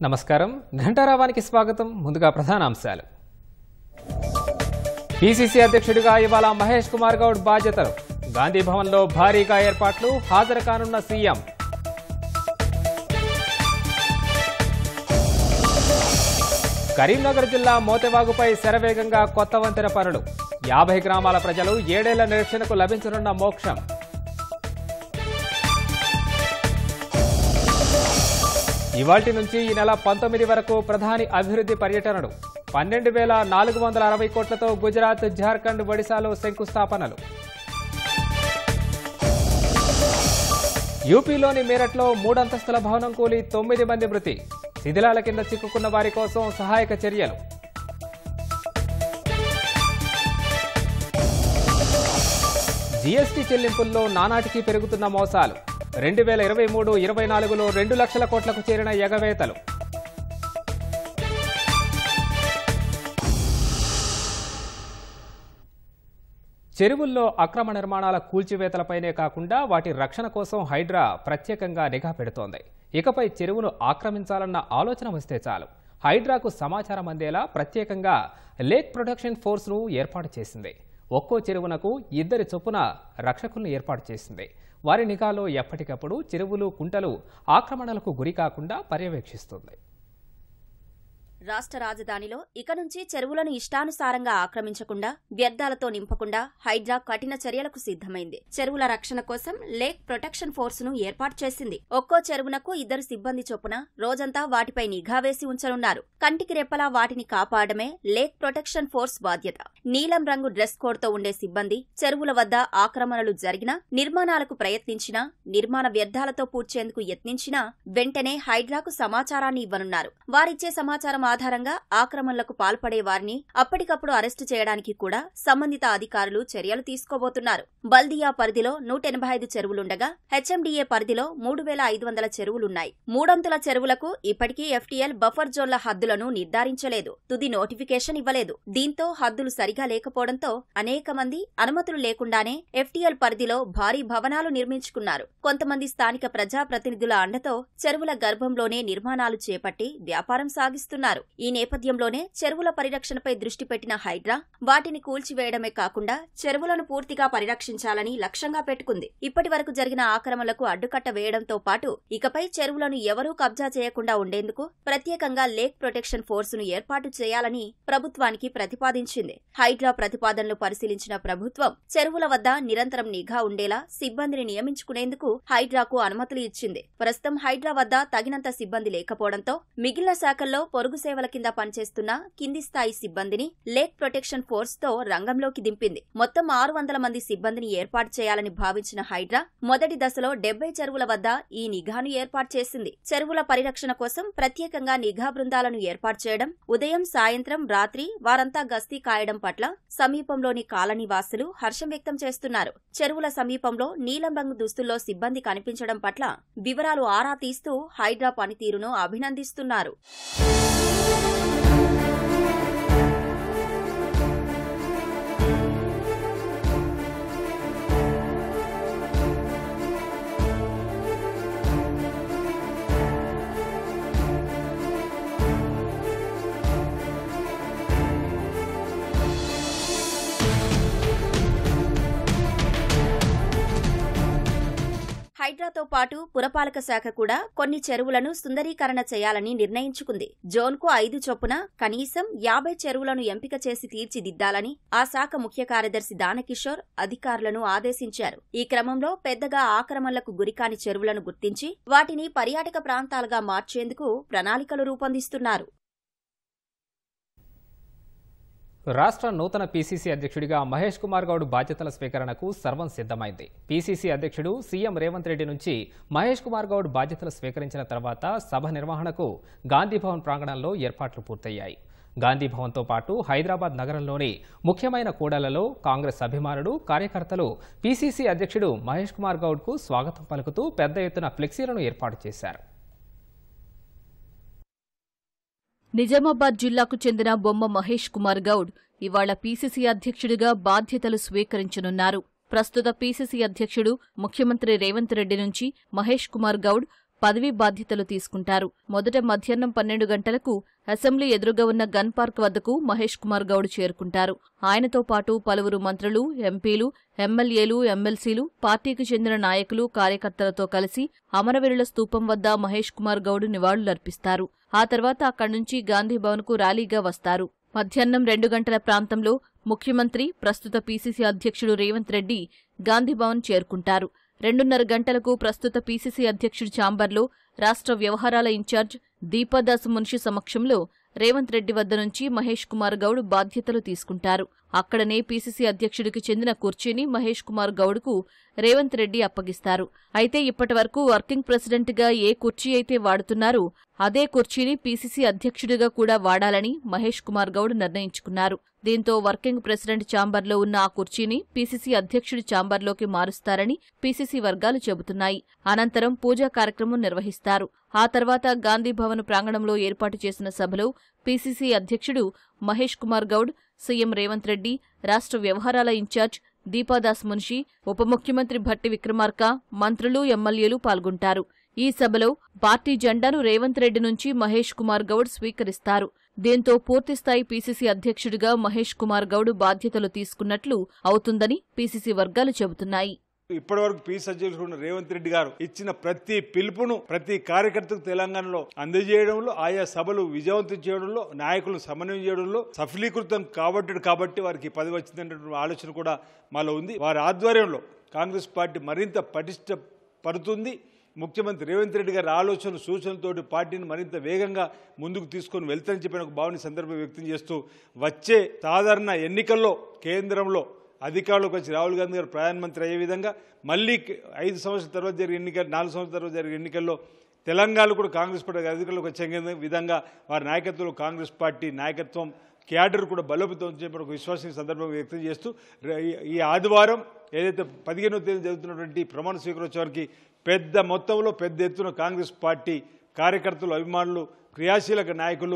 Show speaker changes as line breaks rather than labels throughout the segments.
నమస్కారం ఘంటారావానికి స్వాగతం ముందుగా ప్రధాన అంశాలు పిసిసి అధ్యక్షుడిగా ఇవాళ మహేష్ కుమార్ గౌడ్ బాధ్యతలు గాంధీ భవన్లో భారీగా ఏర్పాట్లు హాజరు కానున్న సీఎం కరీంనగర్ జిల్లా మోతెవాగుపై శరవేగంగా కొత్త వంతెన పనులు యాభై గ్రామాల ప్రజలు ఏడేళ్ల నిరీక్షణకు లభించనున్న మోక్షం ఇవాల్టి నుంచి ఈ నెల పంతొమ్మిది వరకు ప్రధాని అభివృద్ధి పర్యటనలు పన్నెండు వేల నాలుగు వందల అరవై కోట్లతో గుజరాత్ జార్ఖండ్ ఒడిశాలో శంకుస్థాపనలు యూపీలోని మీరట్లో మూడంతస్తుల భవనం కూలి తొమ్మిది మంది మృతి శిథిలాల కింద చిక్కుకున్న వారి కోసం సహాయక చర్యలు జీఎస్టీ చెల్లింపుల్లో నానాటికి పెరుగుతున్న మోసాలు రెండు వేల ఇరవై మూడు ఇరవై నాలుగులో రెండు లక్షల కోట్లకు చేరిన ఎగవేతలు చెరువుల్లో అక్రమ నిర్మాణాల కూల్చివేతలపైనే కాకుండా వాటి రక్షణ కోసం హైడ్రా ప్రత్యేకంగా నిఘా పెడుతోంది ఇకపై చెరువును ఆక్రమించాలన్న ఆలోచన వస్తే చాలు హైడ్రాకు సమాచారం అందేలా ప్రత్యేకంగా లేక్ ప్రొటెక్షన్ ఫోర్స్ను ఏర్పాటు చేసింది ఒక్కో చెరువునకు ఇద్దరి చొప్పున రక్షకులను ఏర్పాటు చేసింది వారి నిఘాలో ఎప్పటికప్పుడు చెరువులు కుంటలు ఆక్రమణలకు గురి కాకుండా పర్యవేక్షిస్తుంది
రాష్ట్ర రాజధానిలో ఇక నుంచి చెరువులను ఇష్టానుసారంగా ఆక్రమించకుండా వ్యర్థాలతో నింపకుండా హైడ్రా కఠిన చర్యలకు సిద్ధమైంది చెరువుల రక్షణ కోసం లేక్ ప్రొటెక్షన్ ఫోర్స్ ను ఏర్పాటు చేసింది ఒక్కో చెరువునకు ఇద్దరు సిబ్బంది చొప్పున రోజంతా వాటిపై నిఘా వేసి ఉంచనున్నారు కంటికి రెప్పలా వాటిని కాపాడమే లేక్ ప్రొటెక్షన్ ఫోర్స్ బాధ్యత నీలం రంగు డ్రెస్ కోడ్ తో ఉండే సిబ్బంది చెరువుల వద్ద ఆక్రమణలు జరిగినా నిర్మాణాలకు ప్రయత్నించినా నిర్మాణ వ్యర్థాలతో పూడ్చేందుకు యత్నించినా వెంటనే హైడ్రాకు సమాచారాన్ని ఇవ్వనున్నారు వారిచ్చే సమాచారం ఆధారంగా ఆక్రమణలకు పాల్పడే వారిని అప్పటికప్పుడు అరెస్టు చేయడానికి కూడా సంబంధిత అధికారులు చర్యలు తీసుకోబోతున్నారు బల్దియా పరిధిలో నూట ఎనభై ఐదు చెరువులుండగా హెచ్ఎండిఏ పరిధిలో మూడు వేల ఐదు వందల చెరువులున్నాయి మూడొంతుల చెరువులకు ఇప్పటికీ ఎఫ్టీఎల్ బఫర్ జోన్ల హద్దులను నిర్ధారించలేదు తుది నోటిఫికేషన్ ఇవ్వలేదు దీంతో హద్దులు సరిగా లేకపోవడంతో అనేక మంది అనుమతులు లేకుండానే ఎఫ్టీఎల్ పరిధిలో భారీ భవనాలు నిర్మించుకున్నారు కొంతమంది స్థానిక ప్రజాప్రతినిధుల అండతో చెరువుల గర్భంలోనే నిర్మాణాలు చేపట్టి వ్యాపారం సాగిస్తున్నారు ఈ నేపథ్యంలోనే చెరువుల పరిరక్షణపై దృష్టి పెట్టిన హైడ్రా వాటిని కూల్చివేయడమే కాకుండా చెరువులను పూర్తిగా పరిరక్షించాలని లక్ష్యంగా పెట్టుకుంది ఇప్పటి వరకు జరిగిన ఆక్రమణలకు అడ్డుకట్ట వేయడంతో పాటు ఇకపై చెరువులను ఎవరూ కబ్జా చేయకుండా ఉండేందుకు ప్రత్యేకంగా లేక్ ప్రొటెక్షన్ ఫోర్స్ ను ఏర్పాటు చేయాలని ప్రభుత్వానికి ప్రతిపాదించింది హైడ్రా ప్రతిపాదనలు పరిశీలించిన ప్రభుత్వం చెరువుల వద్ద నిరంతరం నిఘా ఉండేలా సిబ్బందిని నియమించుకునేందుకు హైడ్రాకు అనుమతులు ఇచ్చింది ప్రస్తుతం హైడ్రా వద్ద తగినంత సిబ్బంది లేకపోవడంతో మిగిలిన శాఖల్లో పొరుగు సేవల కింద పనిచేస్తున్న కింది స్థాయి సిబ్బందిని లేక్ ప్రొటెక్షన్ ఫోర్స్ తో రంగంలోకి దింపింది మొత్తం ఆరు వందల మంది సిబ్బందిని ఏర్పాటు చేయాలని భావించిన హైడ్రా మొదటి దశలో డెబ్బై చెరువుల వద్ద ఈ నిఘాను ఏర్పాటు చేసింది చెరువుల పరిరక్షణ కోసం ప్రత్యేకంగా నిఘా బృందాలను ఏర్పాటు చేయడం ఉదయం సాయంత్రం రాత్రి వారంతా గస్తీ కాయడం పట్ల సమీపంలోని కాలనీ వాసులు హర్షం వ్యక్తం చేస్తున్నారు చెరువుల సమీపంలో నీలం రంగు దుస్తుల్లో సిబ్బంది కనిపించడం పట్ల వివరాలు ఆరా తీస్తూ హైడ్రా పనితీరును అభినందిస్తున్నారు హైడ్రాతో పాటు పురపాలక శాఖ కూడా కొన్ని చెరువులను సుందరీకరణ చేయాలని నిర్ణయించుకుంది జోన్కు ఐదు చొప్పున కనీసం యాభై చెరువులను ఎంపిక చేసి తీర్చిదిద్దాలని ఆ శాఖ ముఖ్య కార్యదర్శి దానకిషోర్ అధికారులను ఆదేశించారు ఈ క్రమంలో పెద్దగా ఆక్రమణలకు గురికాని చెరువులను గుర్తించి వాటిని పర్యాటక ప్రాంతాలుగా మార్చేందుకు ప్రణాళికలు రూపొందిస్తున్నారు
రాష్ట్ర నూతన పీసీసీ అధ్యక్షుడిగా మహేష్ కుమార్ గౌడ్ బాధ్యతల స్వీకరణకు సర్వం సిద్ధమైంది పీసీసీ అధ్యక్షుడు సీఎం రేవంత్ రెడ్డి నుంచి మహేష్ కుమార్ గౌడ్ బాధ్యతలు స్వీకరించిన తర్వాత సభ నిర్వహణకు గాంధీభవన్ ప్రాంగణంలో ఏర్పాట్లు పూర్తయ్యాయి గాంధీభవన్తో పాటు హైదరాబాద్ నగరంలోని ముఖ్యమైన కూడళ్లలో కాంగ్రెస్ అభిమానులు కార్యకర్తలు పీసీసీ అధ్యక్షుడు మహేష్ కుమార్ గౌడ్కు స్వాగతం పలుకుతూ పెద్ద ఎత్తున ఫ్లెక్సీలను ఏర్పాటు చేశారు
నిజామాబాద్ జిల్లాకు చెందిన బొమ్మ మహేష్ కుమార్ గౌడ్ ఇవాళ పీసీసీ అధ్యక్షుడిగా బాధ్యతలు స్వీకరించనున్నారు ప్రస్తుత పీసీసీ అధ్యక్షుడు ముఖ్యమంత్రి రేవంత్ రెడ్డి నుంచి మహేష్ కుమార్ గౌడ్ పదవీ బాధ్యతలు తీసుకుంటారు మొదట మధ్యాహ్నం పన్నెండు గంటలకు అసెంబ్లీ ఎదురుగా ఉన్న గన్ పార్క్ వద్దకు మహేష్ కుమార్ గౌడ్ చేరుకుంటారు ఆయనతో పాటు పలువురు మంత్రులు ఎంపీలు ఎమ్మెల్యేలు ఎమ్మెల్సీలు పార్టీకి చెందిన నాయకులు కార్యకర్తలతో కలిసి అమరవీరుల స్తూపం వద్ద మహేష్ కుమార్ గౌడ్ నివాళులర్పిస్తారు ఆ తర్వాత అక్కడి నుంచి గాంధీ భవన్కు ర్యాలీగా వస్తారు మధ్యాహ్నం రెండు గంటల ప్రాంతంలో ముఖ్యమంత్రి ప్రస్తుత పీసీసీ అధ్యక్షుడు రేవంత్ రెడ్డి గాంధీభవన్ చేరుకుంటారు రెండున్నర గంటలకు ప్రస్తుత పీసీసీ అధ్యక్షుడి ఛాంబర్లో రాష్ట్ర వ్యవహారాల ఇన్ఛార్జ్ దీపాదాస్ మున్షి సమక్షంలో రేవంత్ రెడ్డి వద్ద నుంచి మహేష్ కుమార్ గౌడ్ బాధ్యతలు తీసుకుంటారు అక్కడనే పీసీసీ అధ్యక్షుడికి చెందిన కుర్చీని మహేష్ కుమార్ గౌడ్కు రేవంత్ రెడ్డి అప్పగిస్తారు అయితే ఇప్పటివరకు వర్కింగ్ ప్రెసిడెంట్గా ఏ కుర్చీ అయితే వాడుతున్నారో అదే కుర్చీని పీసీసీ అధ్యక్షుడిగా కూడా వాడాలని మహేష్ కుమార్ గౌడ్ నిర్ణయించుకున్నారు దీంతో వర్కింగ్ ప్రెసిడెంట్ ఛాంబర్లో ఉన్న ఆ కుర్చీని పీసీసీ అధ్యక్షుడి ఛాంబర్లోకి మారుస్తారని పీసీసీ వర్గాలు చెబుతున్నాయి అనంతరం పూజా కార్యక్రమం నిర్వహిస్తారు ఆ తర్వాత గాంధీ భవన్ ప్రాంగణంలో ఏర్పాటు చేసిన సభలో పీసీసీ అధ్యక్షుడు మహేష్ కుమార్ గౌడ్ సీఎం రేవంత్ రెడ్డి రాష్ట్ర వ్యవహారాల ఇన్ఛార్జ్ దీపాదాస్ మున్షి ఉప ముఖ్యమంత్రి భట్టి విక్రమార్క మంత్రులు ఎమ్మెల్యేలు పాల్గొంటారు ఈ సభలో పార్టీ జెండాను రేవంత్ రెడ్డి నుంచి మహేష్ కుమార్ గౌడ్ స్వీకరిస్తారు దీంతో పూర్తిస్థాయి పీసీసీ అధ్యక్షుడిగా మహేష్ కుమార్ గౌడ్ బాధ్యతలు తీసుకున్నట్లు అవుతుందని పీసీసీ వర్గాలు చెబుతున్నాయి
ఇప్పటివరకు పీస్ అధ్యక్షుడు రేవంత్ రెడ్డి గారు ఇచ్చిన ప్రతి పిలుపును ప్రతి కార్యకర్తకు తెలంగాణలో అందజేయడంలో ఆయా సభలు విజయవంతం చేయడంలో నాయకులను సమన్వయం చేయడంలో సఫలీకృతం కాబట్టాడు కాబట్టి వారికి ఈ పదవి వచ్చిందనేటువంటి ఆలోచన కూడా మాలో ఉంది వారి ఆధ్వర్యంలో కాంగ్రెస్ పార్టీ మరింత పటిష్ట పడుతుంది ముఖ్యమంత్రి రేవంత్ రెడ్డి గారి ఆలోచన సూచనలతోటి పార్టీని మరింత వేగంగా ముందుకు తీసుకొని వెళ్తానని చెప్పిన ఒక భావన సందర్భం వ్యక్తం చేస్తూ వచ్చే సాధారణ ఎన్నికల్లో కేంద్రంలో అధికారులకు వచ్చి రాహుల్ గాంధీ గారు ప్రధానమంత్రి అయ్యే విధంగా మళ్ళీ ఐదు సంవత్సరాల తర్వాత జరిగే ఎన్నికలు నాలుగు సంవత్సరాల తర్వాత జరిగే ఎన్నికల్లో తెలంగాణలో కూడా కాంగ్రెస్ పార్టీ అధికారులకు వచ్చే విధంగా వారి నాయకత్వంలో కాంగ్రెస్ పార్టీ నాయకత్వం క్యాడర్ కూడా బలోపేతం చెప్పిన ఒక విశ్వాసం సందర్భంగా వ్యక్తం చేస్తూ ఈ ఆదివారం ఏదైతే పదిహేనో తేదీ జరుగుతున్నటువంటి ప్రమాణ స్వీకరించేవారికి పెద్ద మొత్తంలో పెద్ద ఎత్తున కాంగ్రెస్ పార్టీ కార్యకర్తలు అభిమానులు క్రియాశీలక నాయకులు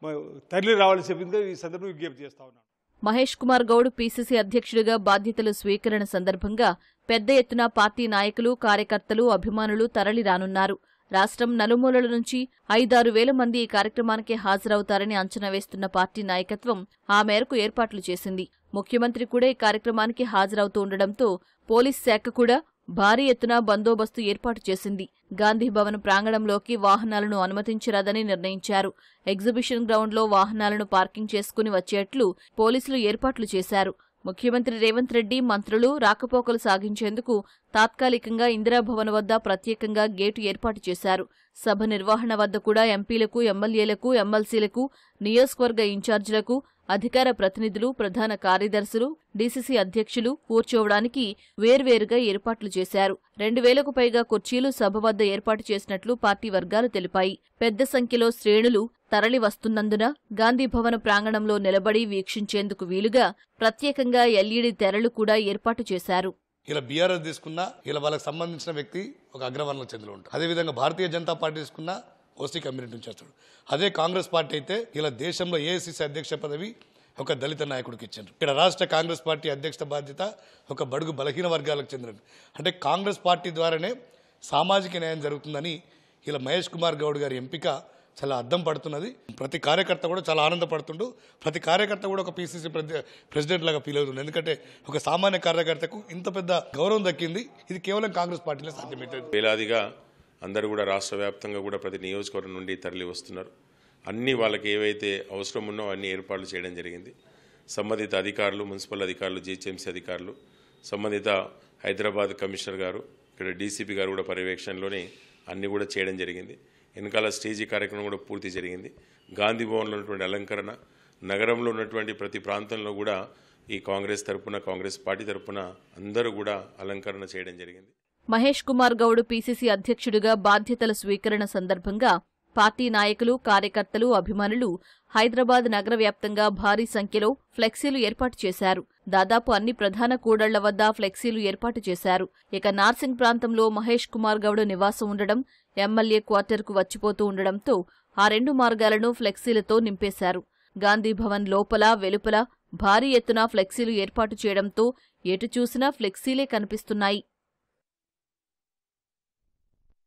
తరలి రావాల్సి చెప్పింది ఈ సందర్భంగా విజ్ఞప్తి చేస్తా ఉన్నాను
మహేష్ కుమార్ గౌడ్ పీసీసీ అధ్యక్షుడిగా బాధ్యతలు స్వీకరణ సందర్భంగా పెద్ద ఎత్తున పార్టీ నాయకులు కార్యకర్తలు అభిమానులు తరలి రానున్నారు రాష్ట్రం నలుమూలల నుంచి ఐదారు వేల మంది ఈ కార్యక్రమానికి హాజరవుతారని అంచనా వేస్తున్న పార్టీ నాయకత్వం ఆ మేరకు ఏర్పాట్లు చేసింది ముఖ్యమంత్రి కూడా ఈ కార్యక్రమానికి హాజరవుతూ ఉండడంతో పోలీస్ శాఖ కూడా భారీ ఎత్తున బందోబస్తు ఏర్పాటు చేసింది గాంధీభవన్ ప్రాంగణంలోకి వాహనాలను అనుమతించరాదని నిర్ణయించారు ఎగ్జిబిషన్ గ్రౌండ్లో వాహనాలను పార్కింగ్ చేసుకుని వచ్చేట్లు పోలీసులు ఏర్పాట్లు చేశారు ముఖ్యమంత్రి రేవంత్ రెడ్డి మంత్రులు రాకపోకలు సాగించేందుకు తాత్కాలికంగా ఇందిరాభవన్ వద్ద ప్రత్యేకంగా గేటు ఏర్పాటు చేశారు సభ నిర్వహణ వద్ద కూడా ఎంపీలకు ఎమ్మెల్యేలకు ఎమ్మెల్సీలకు నియోజకవర్గ ఇన్ఛార్జీలకు అధికార ప్రతినిధులు ప్రధాన కార్యదర్శులు డీసీసీ అధ్యక్షులు కూర్చోవడానికి వేర్వేరుగా ఏర్పాట్లు చేశారు రెండు వేలకు పైగా కుర్చీలు సభ వద్ద ఏర్పాటు చేసినట్లు పార్టీ వర్గాలు తెలిపాయి పెద్ద సంఖ్యలో శ్రేణులు తరలి వస్తున్నందున గాంధీభవన ప్రాంగణంలో నిలబడి వీక్షించేందుకు వీలుగా ప్రత్యేకంగా ఎల్ఈడీ తెరలు కూడా ఏర్పాటు చేశారు
ఇలా బీఆర్ఎస్ తీసుకున్నా ఇలా వాళ్ళకి సంబంధించిన వ్యక్తి ఒక అగ్రవర్ణకు చెందిన ఉంటాడు అదేవిధంగా భారతీయ జనతా పార్టీ తీసుకున్నా ఓసీ కమ్యూనిటీ నుంచి వస్తాడు అదే కాంగ్రెస్ పార్టీ అయితే ఇలా దేశంలో ఏఐసిసి అధ్యక్ష పదవి ఒక దళిత నాయకుడికి ఇచ్చారు ఇక్కడ రాష్ట్ర కాంగ్రెస్ పార్టీ అధ్యక్ష బాధ్యత ఒక బడుగు బలహీన వర్గాలకు చెందినది అంటే కాంగ్రెస్ పార్టీ ద్వారానే సామాజిక న్యాయం జరుగుతుందని ఇలా మహేష్ కుమార్ గౌడ్ గారి ఎంపిక చాలా అద్దం పడుతున్నది ప్రతి కార్యకర్త కూడా చాలా ఆనందపడుతుండు ప్రతి కార్యకర్త కూడా ఒక పీసీసీ ప్రెసిడెంట్ లాగా ఫీల్ అవుతుంది ఎందుకంటే ఒక సామాన్య కార్యకర్తకు ఇంత పెద్ద గౌరవం దక్కింది ఇది కేవలం కాంగ్రెస్ పార్టీలో సాధ్యమవుతుంది
వేలాదిగా అందరూ కూడా రాష్ట్ర వ్యాప్తంగా కూడా ప్రతి నియోజకవర్గం నుండి తరలి వస్తున్నారు అన్ని వాళ్ళకి ఏవైతే అవసరం ఉన్నో అన్ని ఏర్పాట్లు చేయడం జరిగింది సంబంధిత అధికారులు మున్సిపల్ అధికారులు జీహెచ్ఎంసీ అధికారులు సంబంధిత హైదరాబాద్ కమిషనర్ గారు ఇక్కడ డీసీపీ గారు కూడా పర్యవేక్షణలోనే అన్ని కూడా చేయడం జరిగింది వెనకాల స్టేజీ కార్యక్రమం కూడా పూర్తి జరిగింది గాంధీ భవన్లో ఉన్నటువంటి అలంకరణ నగరంలో ఉన్నటువంటి ప్రతి ప్రాంతంలో కూడా ఈ కాంగ్రెస్ తరపున కాంగ్రెస్ పార్టీ తరపున అందరూ కూడా అలంకరణ చేయడం జరిగింది
మహేష్ కుమార్ గౌడ్ పీసీసీ అధ్యక్షుడిగా బాధ్యతల స్వీకరణ సందర్భంగా పార్టీ నాయకులు కార్యకర్తలు అభిమానులు హైదరాబాద్ నగర వ్యాప్తంగా భారీ సంఖ్యలో ఫ్లెక్సీలు ఏర్పాటు చేశారు దాదాపు అన్ని ప్రధాన కూడళ్ల వద్ద ఫ్లెక్సీలు ఏర్పాటు చేశారు ఇక నార్సింగ్ ప్రాంతంలో మహేష్ కుమార్ గౌడ్ నివాసం ఉండడం ఎమ్మెల్యే క్వార్టర్కు వచ్చిపోతూ ఉండడంతో ఆ రెండు మార్గాలను ఫ్లెక్సీలతో నింపేశారు గాంధీభవన్ లోపల వెలుపల భారీ ఎత్తున ఫ్లెక్సీలు ఏర్పాటు చేయడంతో ఎటు చూసినా ఫ్లెక్సీలే కనిపిస్తున్నాయి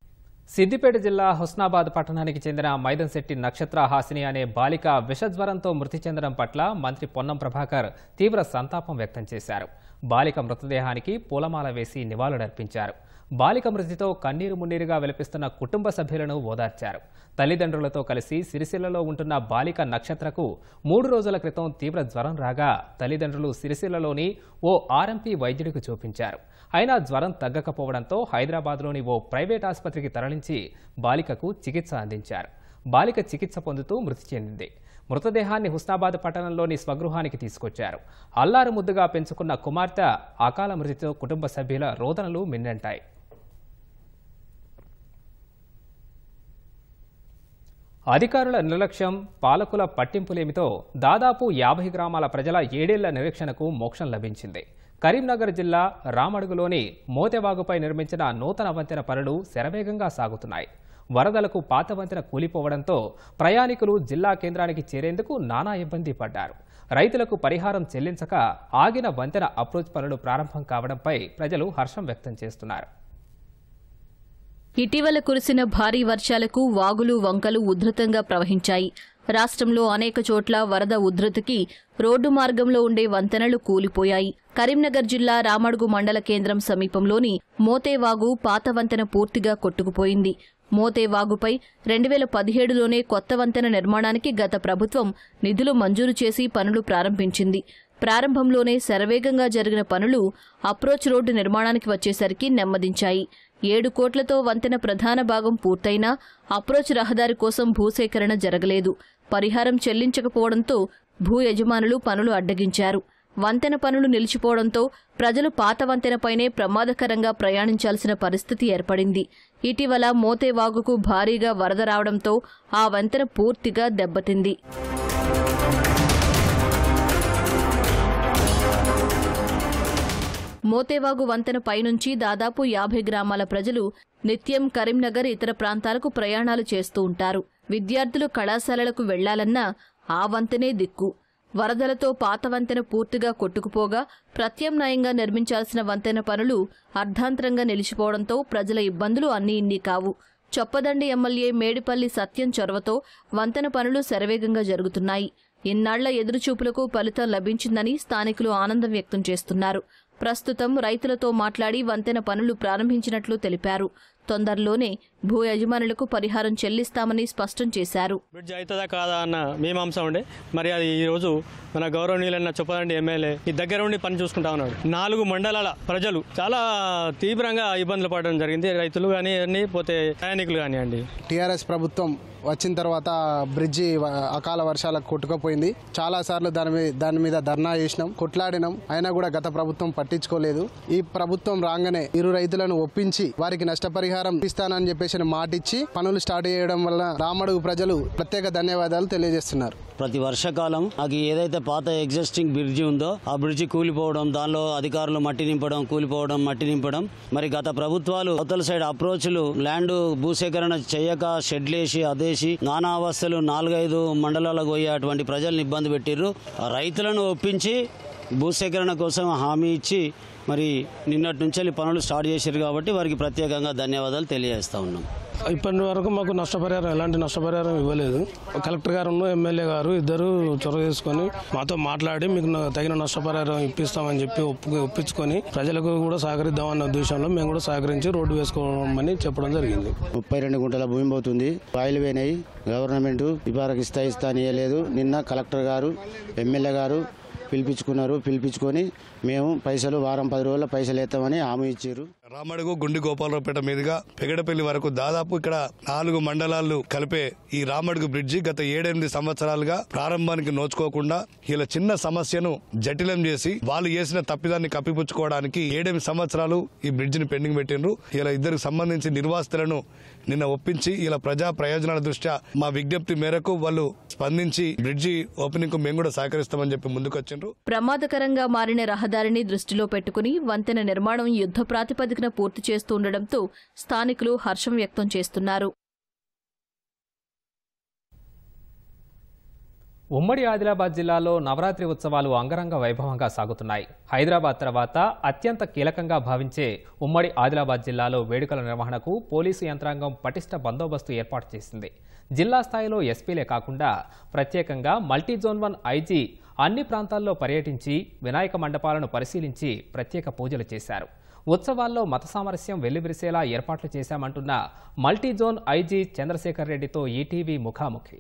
సిద్దిపేట జిల్లా హుస్నాబాద్ పట్టణానికి చెందిన మైదంశెట్టి నక్షత్ర హాసిని అనే బాలిక విషజ్వరంతో మృతి చెందడం పట్ల మంత్రి పొన్నం ప్రభాకర్ తీవ్ర సంతాపం వ్యక్తం చేశారు బాలిక మృతదేహానికి పూలమాల వేసి నివాళులర్పించారు బాలిక మృతితో కన్నీరు మున్నీరుగా విలపిస్తున్న కుటుంబ సభ్యులను ఓదార్చారు తల్లిదండ్రులతో కలిసి సిరిసిల్లలో ఉంటున్న బాలిక నక్షత్రకు మూడు రోజుల క్రితం తీవ్ర జ్వరం రాగా తల్లిదండ్రులు సిరిసిల్లలోని ఓ ఆర్ఎంపీ వైద్యుడికి చూపించారు అయినా జ్వరం తగ్గకపోవడంతో హైదరాబాద్లోని ఓ ప్రైవేట్ ఆసుపత్రికి తరలించి బాలికకు చికిత్స అందించారు బాలిక చికిత్స పొందుతూ మృతి చెందింది మృతదేహాన్ని హుస్నాబాద్ పట్టణంలోని స్వగృహానికి తీసుకొచ్చారు అల్లారు ముద్దుగా పెంచుకున్న కుమార్తె అకాల మృతితో కుటుంబ సభ్యుల రోదనలు మిన్నంటాయి అధికారుల నిర్లక్ష్యం పాలకుల పట్టింపులేమితో దాదాపు యాభై గ్రామాల ప్రజల ఏడేళ్ల నిరీక్షణకు మోక్షం లభించింది కరీంనగర్ జిల్లా రామడుగులోని మోతెవాగుపై నిర్మించిన నూతన వంతెన పనులు శరవేగంగా సాగుతున్నాయి వరదలకు పాత వంతెన కూలిపోవడంతో ప్రయాణికులు జిల్లా కేంద్రానికి చేరేందుకు నానా ఇబ్బంది పడ్డారు రైతులకు పరిహారం చెల్లించక ఆగిన వంతెన అప్రోచ్ పనులు ప్రారంభం కావడంపై ప్రజలు హర్షం వ్యక్తం చేస్తున్నారు
ఇటీవల కురిసిన భారీ వర్షాలకు వాగులు వంకలు ఉధృతంగా ప్రవహించాయి రాష్ట్రంలో అనేక చోట్ల వరద ఉధృతికి రోడ్డు మార్గంలో ఉండే వంతెనలు కూలిపోయాయి కరీంనగర్ జిల్లా రామడుగు మండల కేంద్రం సమీపంలోని మోతేవాగు పాత వంతెన పూర్తిగా కొట్టుకుపోయింది మోతేవాగుపై రెండు వేల పదిహేడులోనే కొత్త వంతెన నిర్మాణానికి గత ప్రభుత్వం నిధులు మంజూరు చేసి పనులు ప్రారంభించింది ప్రారంభంలోనే శరవేగంగా జరిగిన పనులు అప్రోచ్ రోడ్డు నిర్మాణానికి వచ్చేసరికి నెమ్మదించాయి ఏడు కోట్లతో వంతెన ప్రధాన భాగం పూర్తయినా అప్రోచ్ రహదారి కోసం భూసేకరణ జరగలేదు పరిహారం చెల్లించకపోవడంతో భూ యజమానులు పనులు అడ్డగించారు వంతెన పనులు నిలిచిపోవడంతో ప్రజలు పాత వంతెనపైనే ప్రమాదకరంగా ప్రయాణించాల్సిన పరిస్థితి ఏర్పడింది ఇటీవల మోతేవాగుకు భారీగా వరద రావడంతో ఆ వంతెన పూర్తిగా దెబ్బతింది మోతేవాగు వంతెన పైనుంచి దాదాపు యాభై గ్రామాల ప్రజలు నిత్యం కరీంనగర్ ఇతర ప్రాంతాలకు ప్రయాణాలు చేస్తూ ఉంటారు విద్యార్థులు కళాశాలలకు వెళ్లాలన్నా ఆ వంతెనే దిక్కు వరదలతో పాత వంతెన పూర్తిగా కొట్టుకుపోగా ప్రత్యామ్నాయంగా నిర్మించాల్సిన వంతెన పనులు అర్ధాంతరంగా నిలిచిపోవడంతో ప్రజల ఇబ్బందులు అన్నీ ఇన్ని కావు చొప్పదండి ఎమ్మెల్యే మేడిపల్లి సత్యం చొరవతో వంతెన పనులు శరవేగంగా జరుగుతున్నాయి ఇన్నాళ్ల ఎదురుచూపులకు ఫలితం లభించిందని స్థానికులు ఆనందం వ్యక్తం చేస్తున్నారు ప్రస్తుతం రైతులతో మాట్లాడి వంతెన పనులు ప్రారంభించినట్లు తెలిపారు తొందరలోనే భూ యజమానులకు పరిహారం చెల్లిస్తామని స్పష్టం చేశారు
బ్రిడ్జ్ అవుతుందా కాదా అన్న మీమాంస ఉండే మరి అది ఈ రోజు మన గౌరవనీయులైన చొప్పదండి ఎమ్మెల్యే ఈ దగ్గర ఉండి పని చూసుకుంటా ఉన్నాడు నాలుగు మండలాల ప్రజలు చాలా తీవ్రంగా ఇబ్బందులు పడడం జరిగింది రైతులు కానీ అన్ని పోతే ప్రయాణికులు కానివ్వండి
టీఆర్ఎస్ ప్రభుత్వం వచ్చిన తర్వాత బ్రిడ్జి వ- అకాల వర్షాలకు కొట్టుకుపోయింది చాలా సార్లు దాని మీద దాని మీద ధర్నా చేసినాం కొట్లాడినాం అయినా కూడా గత ప్రభుత్వం పట్టించుకోలేదు ఈ ప్రభుత్వం రాగానే ఇరు రైతులను ఒప్పించి వారికి నష్టపరిహారం ఇస్తానని చెప్పేసి మాటిచ్చి పనులు స్టార్ట్ చేయడం వల్ల రామడుగు ప్రజలు ప్రత్యేక ధన్యవాదాలు తెలియజేస్తున్నారు
ప్రతి వర్షాకాలం నాకు ఏదైతే పాత ఎగ్జిస్టింగ్ బ్రిడ్జి ఉందో ఆ బ్రిడ్జి కూలిపోవడం దానిలో అధికారులు మట్టి నింపడం కూలిపోవడం మట్టి నింపడం మరి గత ప్రభుత్వాలు అవతల సైడ్ అప్రోచ్లు ల్యాండ్ భూసేకరణ చేయక షెడ్లేసి అదేసి నానా అవస్థలు నాలుగైదు మండలాలకు పోయి అటువంటి ప్రజలను ఇబ్బంది పెట్టిర్రు ఆ రైతులను ఒప్పించి భూసేకరణ కోసం హామీ ఇచ్చి మరి నిన్నటి నుంచి వెళ్ళి పనులు స్టార్ట్ చేశారు కాబట్టి వారికి ప్రత్యేకంగా ధన్యవాదాలు తెలియజేస్తా ఉన్నాం
ఇప్పటి వరకు మాకు నష్టపరిహారం ఎలాంటి నష్టపరిహారం ఇవ్వలేదు కలెక్టర్ గారు ఎమ్మెల్యే గారు ఇద్దరు చొరవ చేసుకొని మాతో మాట్లాడి మీకు న- తగిన నష్టపరిహారం ఇప్పిస్తామని చెప్పి ఒప్పు ఒప్పించుకొని ప్రజలకు కూడా సహకరిద్దామన్న ఉద్దేశంలో మేము కూడా సహకరించి రోడ్డు వేసుకోమని చెప్పడం జరిగింది
ముప్పై రెండు గుంటల భూమి పోతుంది ఫైల్ పోయినాయి గవర్నమెంట్ ఇవారకు ఇస్తా ఇస్తా అని ఇవ్వలేదు నిన్న కలెక్టర్ గారు ఎమ్మెల్యే గారు పిలిపించుకున్నారు పిలిపించుకొని మేము పైసలు వారం పది రోజుల పైసలు వేస్తామని హామీ ఇచ్చారు
రామడుగు గుండి గోపాలరావుపేట మీదుగా పెగడపల్లి వరకు దాదాపు ఇక్కడ నాలుగు మండలాలు కలిపే ఈ రామడుగు బ్రిడ్జి గత ఏడెనిమిది సంవత్సరాలుగా ప్రారంభానికి నోచుకోకుండా ఇలా చిన్న సమస్యను జటిలం చేసి వాళ్ళు చేసిన తప్పిదాన్ని కప్పిపుచ్చుకోవడానికి ఏడెనిమిది సంవత్సరాలు ఈ బ్రిడ్జిని పెండింగ్ పెట్టిండ్రు ఇలా ఇద్దరికి సంబంధించి నిర్వాసితులను నిన్న ఒప్పించి ఇలా ప్రజా ప్రయోజనాల దృష్ట్యా మా విజ్ఞప్తి మేరకు వాళ్ళు స్పందించి బ్రిడ్జి ఓపెనింగ్ కు మేము కూడా సహకరిస్తామని చెప్పి ముందుకొచ్చిండ్రు
ప్రమాదకరంగా మారిన రహదారిని దృష్టిలో పెట్టుకుని వంతెన నిర్మాణం యుద్ధ ప్రాతిపదికన పూర్తి చేస్తుండటంతో స్థానికులు హర్షం వ్యక్తం చేస్తున్నారు
ఉమ్మడి ఆదిలాబాద్ జిల్లాలో నవరాత్రి ఉత్సవాలు అంగరంగ వైభవంగా సాగుతున్నాయి హైదరాబాద్ తర్వాత అత్యంత కీలకంగా భావించే ఉమ్మడి ఆదిలాబాద్ జిల్లాలో వేడుకల నిర్వహణకు పోలీసు యంత్రాంగం పటిష్ట బందోబస్తు ఏర్పాటు చేసింది జిల్లా స్థాయిలో ఎస్పీలే కాకుండా ప్రత్యేకంగా మల్టీ జోన్ వన్ ఐజీ అన్ని ప్రాంతాల్లో పర్యటించి వినాయక మండపాలను పరిశీలించి ప్రత్యేక పూజలు చేశారు ఉత్సవాల్లో మత సామరస్యం వెల్లివిరిసేలా ఏర్పాట్లు చేశామంటున్న మల్టీ జోన్ ఐజీ చంద్రశేఖర్ రెడ్డితో ఈటీవీ ముఖాముఖి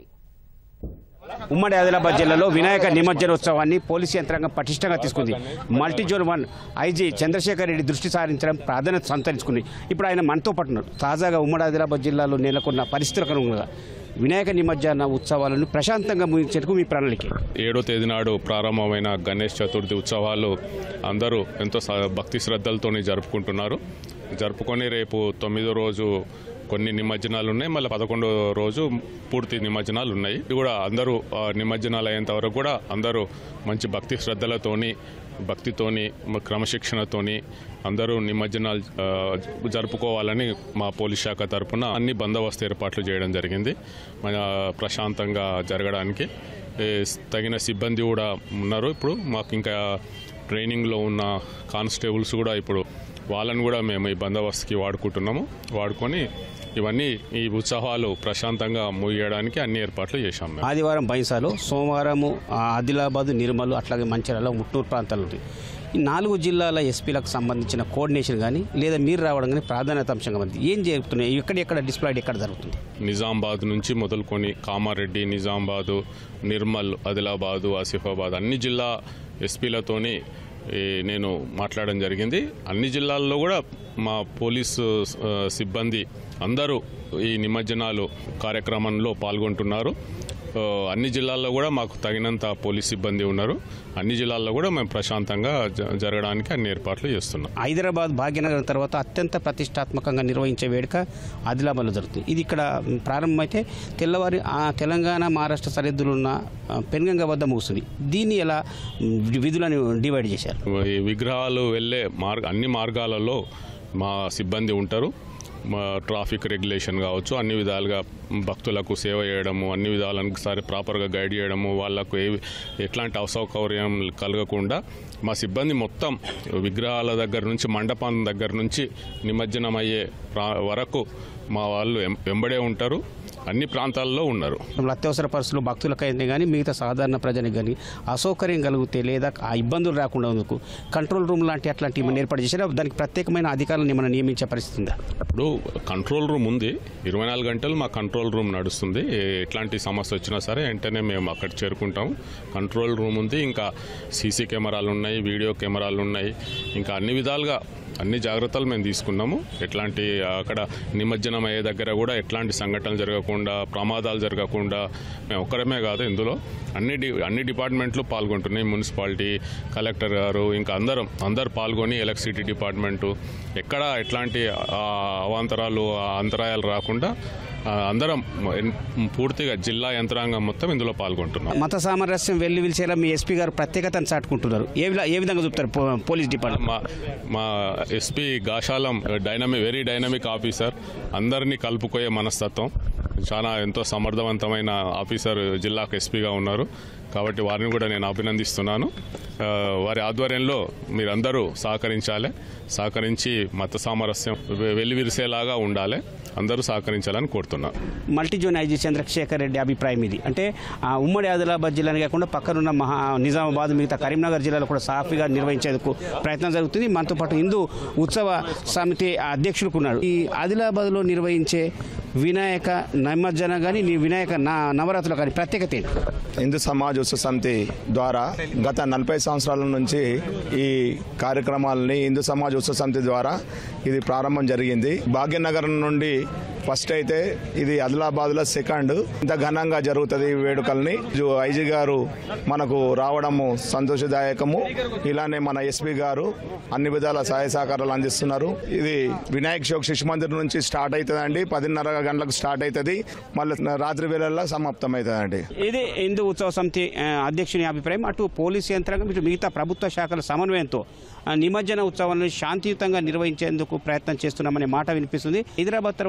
ఉమ్మడి ఆదిలాబాద్ జిల్లాలో వినాయక నిమజ్జనోత్సవాన్ని పోలీసు యంత్రాంగం పటిష్టంగా తీసుకుంది multi zone one IG Chandrashekar Reddy దృష్టి సారించడం ప్రాధాన్యత సంతరించుకుంది ఇప్పుడు ఆయన మనతో పాటు ఉన్నారు తాజాగా ఉమ్మడి ఆదిలాబాద్ జిల్లాలో నెలకొన్న పరిస్థితులకు అనుగుణంగా వినాయక నిమజ్జన ఉత్సవాలను ప్రశాంతంగా ముగించేందుకు మీ ప్రణాళిక
ఏడో తేదీ నాడు ప్రారంభమైన గణేష్ చతుర్థి ఉత్సవాలు అందరూ ఎంతో స- భక్తి శ్రద్ధలతో జరుపుకుంటున్నారు జరుపుకొని రేపు తొమ్మిదో రోజు కొన్ని నిమజ్జనాలు ఉన్నాయి మళ్ళీ పదకొండో రోజు పూర్తి నిమజ్జనాలు ఉన్నాయి ఇది కూడా అందరూ ఆ, నిమజ్జనాలు అయ్యేంత వరకు కూడా అందరూ మంచి భక్తి శ్రద్ధలతోని భక్తితోని మ- క్రమశిక్షణతోని అందరూ నిమజ్జనాలు ఆ, జరుపుకోవాలని మా పోలీస్ శాఖ తరపున అన్ని బందోబస్తు ఏర్పాట్లు చేయడం జరిగింది మన ప్రశాంతంగా జరగడానికి ఏ, తగిన సిబ్బంది కూడా ఉన్నారు ఇప్పుడు మాకు ఇంకా ట్రైనింగ్లో ఉన్న కానిస్టేబుల్స్ కూడా ఇప్పుడు వాళ్ళని కూడా మేము ఈ బందోబస్తుకి వాడుకుంటున్నాము వాడుకొని ఇవన్నీ ఈ ఉత్సవాలు ప్రశాంతంగా ముగియడానికి అన్ని ఏర్పాట్లు చేశాం మేము
ఆదివారం బైంసాలో సోమవారము ఆ, ఆదిలాబాద్ నిర్మల్ అట్లాగే మంచిర్యాల ముట్టూరు ప్రాంతాలు ఉంటాయి ఈ నాలుగు జిల్లాల ఎస్పీలకు సంబంధించిన కోఆర్డినేషన్ కానీ లేదా మీరు రావడం కానీ ప్రాధాన్యత అంశంగా ఉంది ఏం జరుగుతున్నాయి ఎక్కడెక్కడ డిస్ప్లాయిడ్ ఎక్కడ జరుగుతుంది
నిజామాబాద్ నుంచి మొదలుకొని కామారెడ్డి నిజామాబాదు నిర్మల్ ఆదిలాబాదు ఆసిఫాబాద్ అన్ని జిల్లా ఎస్పీలతోని ఈ, నేను మాట్లాడడం జరిగింది అన్ని జిల్లాల్లో కూడా మా పోలీసు ఆ, సిబ్బంది అందరూ ఈ నిమజ్జనాలు కార్యక్రమంలో పాల్గొంటున్నారు ఆ, అన్ని జిల్లాల్లో కూడా మాకు తగినంత పోలీస్ సిబ్బంది ఉన్నారు అన్ని జిల్లాల్లో కూడా మేము ప్రశాంతంగా జ- జరగడానికి అన్ని ఏర్పాట్లు చేస్తున్నాం
హైదరాబాద్ భాగ్యనగరం తర్వాత అత్యంత ప్రతిష్టాత్మకంగా నిర్వహించే వేడుక ఆదిలాబాద్లో జరుగుతుంది ఇది ఇక్కడ ప్రారంభమైతే తెల్లవారి ఆ తెలంగాణ మహారాష్ట్ర సరిహద్దులు ఉన్న ఆ, పెనుగంగ వద్ద ముగుస్తుంది దీన్ని ఎలా మ్, విధులను డివైడ్ చేశారు
ఈ విగ్రహాలు వెళ్ళే మార్గ అన్ని మార్గాలలో మా సిబ్బంది ఉంటారు మా ట్రాఫిక్ రెగ్యులేషన్ కావచ్చు అన్ని విధాలుగా భక్తులకు సేవ చేయడము అన్ని విధాలను సరే ప్రాపర్గా గైడ్ చేయడము వాళ్ళకు ఏ ఎట్లాంటి అసౌకర్యం కలగకుండా మా సిబ్బంది మొత్తం విగ్రహాల దగ్గర నుంచి మండపం దగ్గర నుంచి నిమజ్జనం అయ్యే ప్రా వరకు మా వాళ్ళు ఎం- వెంబడే ఉంటారు అన్ని ప్రాంతాల్లో ఉన్నారు
అత్యవసర పరిస్థితుల్లో భక్తులకైతే కానీ మిగతా సాధారణ ప్రజలకు కానీ అసౌకర్యం కలిగితే లేదా ఆ ఇబ్బందులు రాకుండా ఉందుకు కంట్రోల్ రూమ్ లాంటి అట్లాంటి ఏమైనా ఏర్పాటు చేశారా దానికి ప్రత్యేకమైన అధికారులను ఏమైనా నియమించే పరిస్థితి ఉందా
ఇప్పుడు కంట్రోల్ రూమ్ ఉంది ఇరవై నాలుగు గంటలు మా కంట్రోల్ రూమ్ నడుస్తుంది ఏ- ఎట్లాంటి సమస్య వచ్చినా సరే వెంటనే మేము అక్కడ చేరుకుంటాం కంట్రోల్ రూమ్ ఉంది ఇంకా సీసీ కెమెరాలు ఉన్నాయి వీడియో కెమెరాలు ఉన్నాయి ఇంకా అన్ని విధాలుగా అన్ని జాగ్రత్తలు మేము తీసుకున్నాము ఎట్లాంటి అక్కడ నిమజ్జనం అయ్యే దగ్గర కూడా ఎట్లాంటి సంఘటనలు జరగకుండా ప్రమాదాలు జరగకుండా మేము ఒక్కరమే కాదు ఇందులో అన్ని డి అన్ని డిపార్ట్మెంట్లు పాల్గొంటున్నాయి మున్సిపాలిటీ కలెక్టర్ గారు ఇంకా అందరం అందరు పాల్గొని ఎలక్ట్రిసిటీ డిపార్ట్మెంటు ఎక్కడ ఎట్లాంటి ఆ, అవాంతరాలు ఆ అంతరాయాలు రాకుండా ఆ, అందరం ఎన్- పూర్తిగా జిల్లా యంత్రాంగం మొత్తం ఇందులో పాల్గొంటున్నాం
మత సామరస్యం వెళ్లి విలిచేలా మీ ఎస్పీ గారు ప్రత్యేకతను చాటుకుంటున్నారు ఏ విధ- ఏ విధంగా చూపుతారు పో- పోలీస్ డిపార్ట్మెంట్
మా మా ఎస్పీ గాశాలం డైనమిక్ వెరీ డైనమిక్ ఆఫీసర్ అందరినీ కలుపుకోయే మనస్తత్వం చాలా ఎంతో సమర్థవంతమైన ఆఫీసర్ జిల్లాకు ఎస్పీగా ఉన్నారు కాబట్టి వారిని కూడా నేను అభినందిస్తున్నాను ఆ, వారి ఆధ్వర్యంలో మీరందరూ సహకరించాలి సహకరించి మత సామరస్యం వె- వెల్లివిరిసేలాగా ఉండాలి అందరూ సహకరించాలని కోరుతున్నాను
multi zone IG Chandrashekar Reddy అభిప్రాయం ఇది అంటే ఆ ఉమ్మడి ఆదిలాబాద్ జిల్లాని కాకుండా పక్కనున్న మహా నిజామాబాద్ మిగతా కరీంనగర్ జిల్లాలో కూడా సాఫీగా నిర్వహించేందుకు ప్రయత్నం జరుగుతుంది మనతో పాటు హిందూ ఉత్సవ సమితి అధ్యక్షులకు ఉన్నారు ఈ ఆదిలాబాద్లో నిర్వహించే వినాయక నిమజ్జన కానీ వినాయక నా- నవరాత్రులు కానీ ప్రత్యేకత ఏంటి
హిందూ సమాజ్ ఉత్సవ సమితి ద్వారా గత నలభై సంవత్సరాల నుంచి ఈ కార్యక్రమాలని హిందూ సమాజ్ ఉత్సవ సమితి ద్వారా ఇది ప్రారంభం జరిగింది భాగ్యనగరం నుండి ఫస్ట్ అయితే ఇది ఆదిలాబాద్లో సెకండ్ ఇంత ఘనంగా జరుగుతుంది ఈ వేడుకల్ని జు- ఐజీ గారు మనకు రావడము సంతోషదాయకము ఇలానే మన ఎస్పీ గారు అన్ని విధాల సహాయ సహకారాలు అందిస్తున్నారు ఇది వినాయక్ చౌక్ శిశు మందిర్ నుంచి స్టార్ట్ అవుతుందండి పదిన్నర గంటలకు స్టార్ట్ అవుతుంది మళ్ళీ రాత్రి వేళల్లో సమాప్తం అవుతుందండి
ఇది హిందూ ఉత్సవ సమితి ఆ, అధ్యక్షుని అభిప్రాయం అటు పోలీసు యంత్రాంగం ఇటు మిగతా ప్రభుత్వ శాఖల సమన్వయంతో ఆ, నిమజ్జన ఉత్సవాలను శాంతియుతంగా నిర్వహించేందుకు ప్రయత్నం చేస్తున్నామనే మాట వినిపిస్తుంది హైదరాబాద్ తర్వాత అత్యంత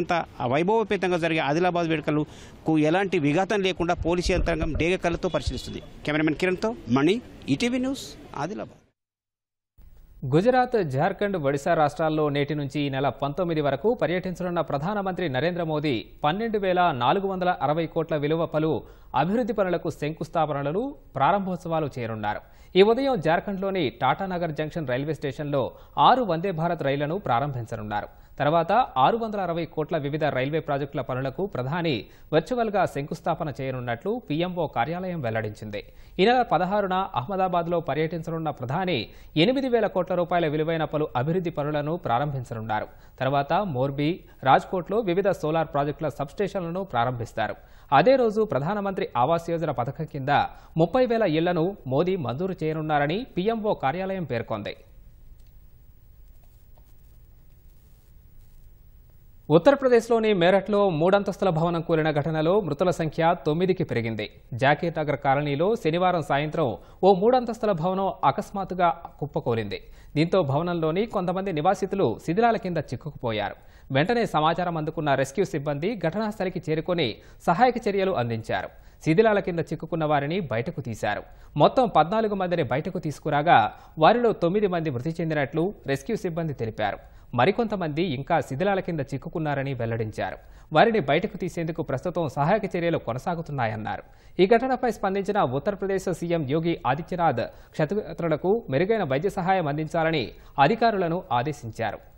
అత్యంత వైభవపేతంగా జరిగే ఆదిలాబాద్ వేడుకలకు ఎలాంటి విఘాతం లేకుండా పోలీసు యంత్రాంగం డేగ కళ్ళతో పరిశీలిస్తుంది కెమెరామెన్ కిరణ్తో మణి ఈటీవీ న్యూస్ ఆదిలాబాద్
గుజరాత్ జార్ఖండ్ ఒడిశా రాష్ట్రాల్లో నేటి నుంచి ఈ నెల పంతొమ్మిది వరకు పర్యటించనున్న ప్రధానమంత్రి నరేంద్ర మోదీ పన్నెండు వేల నాలుగు వందల అరవై కోట్ల విలువ పలు అభివృద్ధి పనులకు శంకుస్థాపనలు ప్రారంభోత్సవాలు చేరున్నారు ఈ ఉదయం జార్ఖండ్లోని టాటానగర్ జంక్షన్ రైల్వే స్టేషన్లో ఆరు వందే భారత్ రైళ్లను ప్రారంభించనున్నారు తర్వాత ఆరు వందల అరవై కోట్ల వివిధ రైల్వే ప్రాజెక్టుల పనులకు ప్రధాని వర్చువల్గా శంకుస్థాపన చేయనున్నట్లు పీఎంఓ కార్యాలయం వెల్లడించింది ఈ నెల పదహారున అహ్మదాబాద్లో పర్యటించనున్న ప్రధాని ఎనిమిది వేల కోట్ల రూపాయల విలువైన పలు అభివృద్ధి పనులను ప్రారంభించనున్నారు తర్వాత మోర్బీ రాజ్కోట్లో వివిధ సోలార్ ప్రాజెక్టుల సబ్స్టేషన్లను ప్రారంభిస్తారు అదే రోజు ప్రధానమంత్రి ఆవాస్ యోజన పథకం కింద ముప్పై వేల ఇళ్లను మోదీ మంజూరు చేయనున్నారని పీఎంఓ కార్యాలయం పేర్కొంది ఉత్తరప్రదేశ్లోని మేరట్లో మూడంతస్తుల భవనం కూలిన ఘటనలో మృతుల సంఖ్య తొమ్మిదికి పెరిగింది జాకీర్ నగర్ కాలనీలో శనివారం సాయంత్రం ఓ మూడంతస్తుల భవనం అకస్మాత్తుగా కుప్పకూలింది దీంతో భవనంలోని కొంతమంది నివాసితులు శిథిలాల కింద చిక్కుకుపోయారు వెంటనే సమాచారం అందుకున్న రెస్క్యూ సిబ్బంది ఘటనాస్థలికి చేరుకొని సహాయక చర్యలు అందించారు శిథిలాల కింద చిక్కుకున్న వారిని బయటకు తీశారు మొత్తం పద్నాలుగు మందిని బయటకు తీసుకురాగా వారిలో తొమ్మిది మంది మృతి చెందినట్లు రెస్క్యూ సిబ్బంది తెలిపారు మరికొంతమంది ఇంకా శిథిలాల కింద చిక్కుకున్నారని వెల్లడించారు వారిని బయటకు తీసేందుకు ప్రస్తుతం సహాయక చర్యలు కొనసాగుతున్నాయన్నారు ఈ ఘటనపై స్పందించిన ఉత్తరప్రదేశ్ సీఎం యోగి ఆదిత్యనాథ్ క్షతగాత్రులకు మెరుగైన వైద్య సహాయం అందించాలని అధికారులను ఆదేశించారు